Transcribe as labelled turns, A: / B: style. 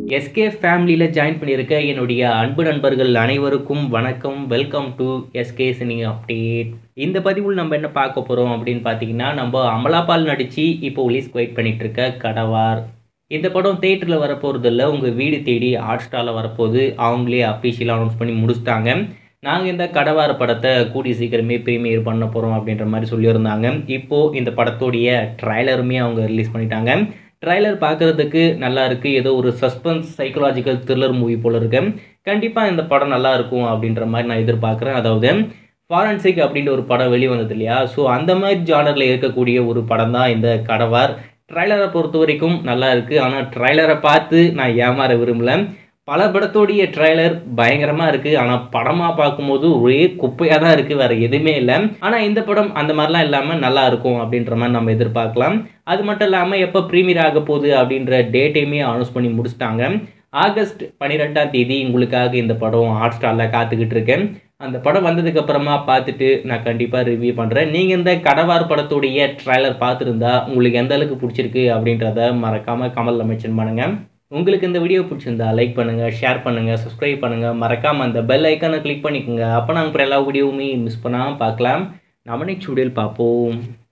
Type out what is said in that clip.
A: SK ஃபேமிலியில் join பண்ணியிருக்க என்னுடைய அன்பு நண்பர்கள் அனைவருக்கும் வணக்கம் welcome to SK cine update இந்த பதிவில் நம்ம என்ன பார்க்க போகிறோம் அப்படின்னு பார்த்தீங்கன்னா நம்ம அமலாபால் நடித்து இப்போ ரிலீஸ் வெயிட் பண்ணிட்டு இருக்க கடவார் இந்த படம் தேட்டரில் வரப்போகிறது இல்லை உங்கள் வீடு தேடி ஹாட் ஸ்டாரில் வரப்போகுது அவங்களே அஃபிஷியலாக அனௌன்ஸ் பண்ணி முடிச்சிட்டாங்க நாங்கள் இந்த கடவார படத்தை கூடி சீக்கிரமே ப்ரீமியர் பண்ண போகிறோம் அப்படின்ற மாதிரி சொல்லியிருந்தாங்க இப்போது இந்த படத்தோடைய ட்ரைலருமே அவங்க ரிலீஸ் பண்ணிட்டாங்க ட்ரைலர் பார்க்குறதுக்கு நல்லா இருக்குது ஏதோ ஒரு சஸ்பென்ஸ் சைக்கலாஜிக்கல் த்ரில்லர் மூவி போல் இருக்கு கண்டிப்பாக இந்த படம் நல்லா இருக்கும் அப்படின்ற மாதிரி நான் எதிர்பார்க்குறேன் அதாவது ஃபாரன்சிக் அப்படின்ற ஒரு படம் வெளியே வந்தது இல்லையா ஸோ அந்த மாதிரி ஜானரில் இருக்கக்கூடிய ஒரு படம் தான் இந்த கடவார் ட்ரைலரை பொறுத்த வரைக்கும் நல்லா இருக்குது ஆனால் ட்ரைலரை பார்த்து நான் ஏமாற விரும்பல பல படத்தோடைய ட்ரைலர் பயங்கரமாக இருக்குது ஆனால் படமாக பார்க்கும்போது ஒரே குப்பையாக தான் இருக்குது வேறு எதுவுமே இல்லை ஆனால் இந்த படம் அந்த மாதிரிலாம் இல்லாமல் நல்லா இருக்கும் அப்படின்ற மாதிரி நம்ம எதிர்பார்க்கலாம் அது மட்டும் இல்லாமல் எப்போ ப்ரீமியர் ஆக போகுது அப்படின்ற டேட்டையுமே அனௌன்ஸ் பண்ணி முடிச்சிட்டாங்க ஆகஸ்ட் பன்னிரெண்டாம் தேதி உங்களுக்காக இந்த படம் ஹாட் ஸ்டாரில் காத்துக்கிட்டு இருக்கேன் அந்த படம் வந்ததுக்கு அப்புறமா பார்த்துட்டு நான் கண்டிப்பாக ரிவ்யூ பண்ணுறேன் நீங்கள் இந்த கடவார் படத்துடைய ட்ரைலர் பார்த்துருந்தா உங்களுக்கு எந்த அளவுக்கு பிடிச்சிருக்கு அப்படின்றத மறக்காமல் கமலில் மென்ஷன் பண்ணுங்கள் உங்களுக்கு இந்த வீடியோ பிடிச்சிருந்தா லைக் பண்ணுங்கள் ஷேர் பண்ணுங்கள் சப்ஸ்கிரைப் பண்ணுங்கள் மறக்காமல் அந்த பெல் ஐக்கானை கிளிக் பண்ணிக்கோங்க அப்போ நாங்கள் எல்லா வீடியோவுமே மிஸ் பண்ணாமல் பார்க்கலாம் நம்ம நெக்ஸ்ட் வீடியோவில் பார்ப்போம்